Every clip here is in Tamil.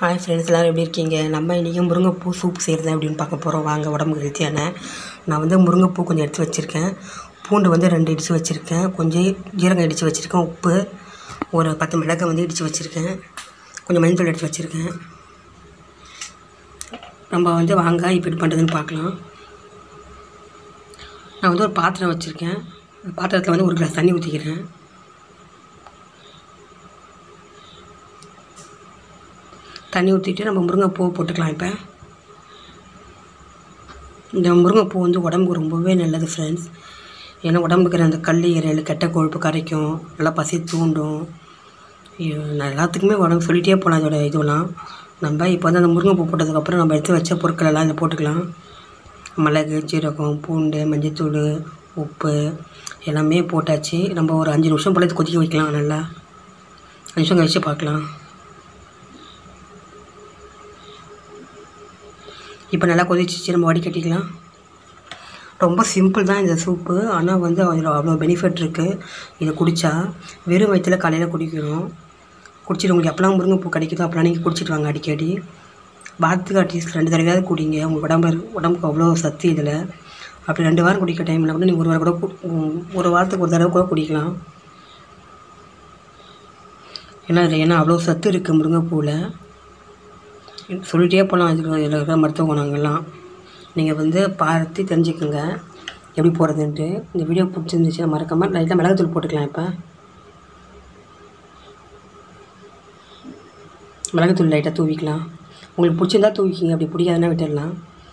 ஹாய் ஃப்ரெண்ட்ஸ் எல்லோரும் எப்படி இருக்கீங்க நம்ம இன்றைக்கி முருங்கைப்பூ சூப் செய்கிறது அப்படின்னு பார்க்க போகிறோம் வாங்க உடம்புக்கு ஹெல்த்தியான நான் வந்து முருங்கைப்பூ கொஞ்சம் எடுத்து வச்சுருக்கேன் பூண்டு வந்து ரெண்டு இடித்து வச்சுருக்கேன் கொஞ்சம் ஜீரகம் இடித்து வச்சுருக்கேன் உப்பு ஒரு பத்து மிளகாய் வந்து இடித்து வச்சுருக்கேன் கொஞ்சம் மஞ்சள் எடுத்து வச்சுருக்கேன் நம்ம வந்து வாங்க இப்போ எப்படி பண்ணுறதுன்னு பார்க்கலாம் நான் வந்து ஒரு பாத்திரம் வச்சுருக்கேன் அந்த பாத்திரத்தில் வந்து ஒரு கிளாஸ் தண்ணி ஊற்றிக்கிறேன் தண்ணி ஊற்றிட்டு நம்ம முருங்கைப்பூ போட்டுக்கலாம் இப்போ இந்த முருங்கைப்பூ வந்து உடம்புக்கு ரொம்பவே நல்லது ஃப்ரெண்ட்ஸ் ஏன்னா உடம்புக்கு இருக்கிற அந்த கல்லீரல் கெட்ட கொழுப்பு கரைக்கும் நல்லா பசி தூண்டும் ஐயோ, நான் எல்லாத்துக்குமே உடம்பு சொல்லிகிட்டே போகலாம் இதோட இதுவெல்லாம் நம்ம இப்போ வந்து அந்த முருங்கைப்பூ போட்டதுக்கப்புறம் நம்ம எடுத்து வச்ச பொருட்கள் எல்லாம் இதில் போட்டுக்கலாம் மிளகு ஜீரகம் பூண்டு மஞ்சத்தூள் உப்பு எல்லாமே போட்டாச்சு நம்ம ஒரு அஞ்சு நிமிஷம் போல் இது கொதிக்க வைக்கலாம் நல்லா அஞ்சு நிமிஷம் கழிச்சு பார்க்கலாம் இப்போ நல்லா கொதிச்சிச்சு நம்ம வடிகட்டிக்கலாம் ரொம்ப சிம்பிள் தான் இந்த சூப்பு ஆனால் வந்து அதில் அவ்வளோ பெனிஃபிட் இருக்குது இதை குடித்தா வெறும் வயிற்றில் காலையில் குடிக்கணும் குடிச்சிட்டு உங்களுக்கு எப்போலாம் முருங்கைப்பூ கிடைக்குதோ அப்போலாம் நீங்கள் குடிச்சிட்டு வாங்க அடிக்கடி வாரத்துக்கு அட்லீஸ்ட் ரெண்டு தடவையாவது குடிங்க உங்கள் உடம்பு உடம்புக்கு அவ்வளோ சத்து இதில் அப்படி ரெண்டு வாரம் குடிக்க டைமில் கூட நீங்கள் ஒரு வாரம் கூட கு- உம், ஒரு வாரத்துக்கு ஒரு தடவை கூட குடிக்கலாம் ஏன்னா இதில் ஏன்னா அவ்வளோ சத்து இருக்குது முருங்கைப்பூவில் சொல்லிகிட்டே போகலாம் இதுக்கு இதில் இருக்கிற மருத்துவ குணங்கள்லாம் நீங்கள் வந்து பார்த்து தெரிஞ்சுக்கோங்க எப்படி போகிறதுன்ட்டு இந்த வீடியோ பிடிச்சிருந்துச்சுன்னா மறக்காமல் லைட்டாக மிளகுத்தூள் போட்டுக்கலாம் இப்போ மிளகுத்தூள் லைட்டாக தூவிக்கலாம் உங்களுக்கு பிடிச்சிருந்தா தூவிக்கிங்க அப்படி பிடிக்காதுன்னா விட்டுடலாம்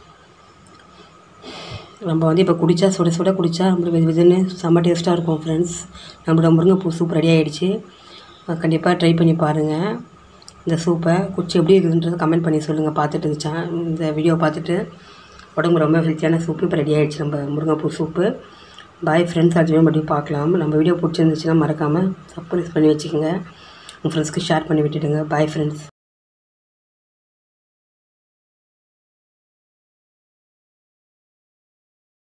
நம்ம வந்து இப்போ குடித்தா சுட சுட குடித்தா நம்ம வெது வெதுன்னு செம்ம டேஸ்ட்டாக இருக்கும் ஃப்ரெண்ட்ஸ் நம்மளோட முருங்கைப்பூ சூப் ரெடி ஆகிடுச்சு கண்டிப்பாக ட்ரை பண்ணி பாருங்கள் இந்த சூப்பை குச்சி எப்படி இருக்குதுன்றது கமெண்ட் பண்ணி சொல்லுங்கள் பார்த்துட்டு இருந்துச்சா இந்த வீடியோ பார்த்துட்டு உடம்பு ரொம்ப ஹெல்த்தியான சூப்பு இப்போ ரெடி ஆகிடுச்சு நம்ம முருங்கைப்பூ சூப்பு பாய் ஃப்ரெண்ட்ஸ் அதுவே மறுபடியும் பார்க்கலாம் நம்ம வீடியோ பிடிச்சிருந்துச்சுன்னா மறக்காமல் சப்ஸ்கிரைப் பண்ணி வச்சுக்கோங்க உங்கள் ஃப்ரெண்ட்ஸ்க்கு ஷேர் பண்ணி விட்டுடுங்க பாய் ஃப்ரெண்ட்ஸ்